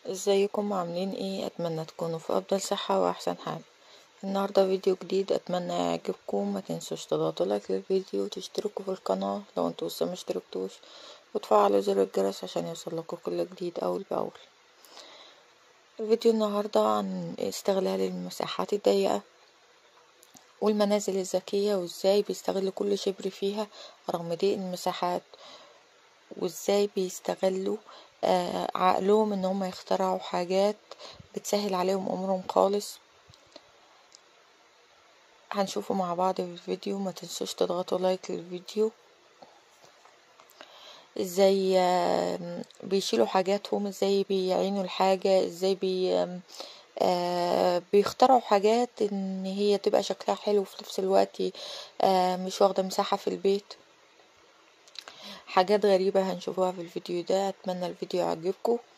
ازيكم عاملين ايه اتمنى تكونوا في افضل صحة واحسن حال النهاردة فيديو جديد اتمنى يعجبكم ما تنسوش تضغطوا لايك للفيديو وتشتركوا في القناة لو انتوا لسه مشتركتوش وتفعلوا زر الجرس عشان يوصلكوا كل جديد اول باول الفيديو النهاردة عن استغلال المساحات الضيقة والمنازل الذكية وازاي بيستغلوا كل شبر فيها رغم ضيق المساحات وازاي بيستغلوا آه عقلهم ان هم يخترعوا حاجات بتسهل عليهم امورهم خالص هنشوفه مع بعض في الفيديو ما تنسوش تضغطوا لايك للفيديو ازاي آه بيشيلوا حاجاتهم ازاي بيعينوا الحاجة ازاي بي آه بيخترعوا حاجات ان هي تبقى شكلها حلو في نفس الوقت آه مش واخدة مساحة في البيت حاجات غريبة هنشوفوها في الفيديو ده اتمنى الفيديو يعجبكم